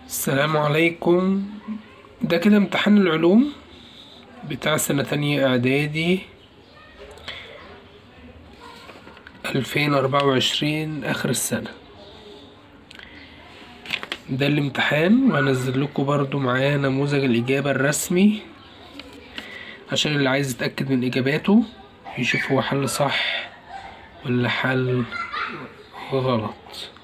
السلام عليكم ده كده امتحان العلوم بتاع سنة تانية إعدادي ألفين أربعة وعشرين آخر السنة ده الامتحان وهنزل لكم برضو معاه نموذج الإجابة الرسمي عشان اللي عايز يتأكد من إجاباته يشوف هو حل صح ولا حل غلط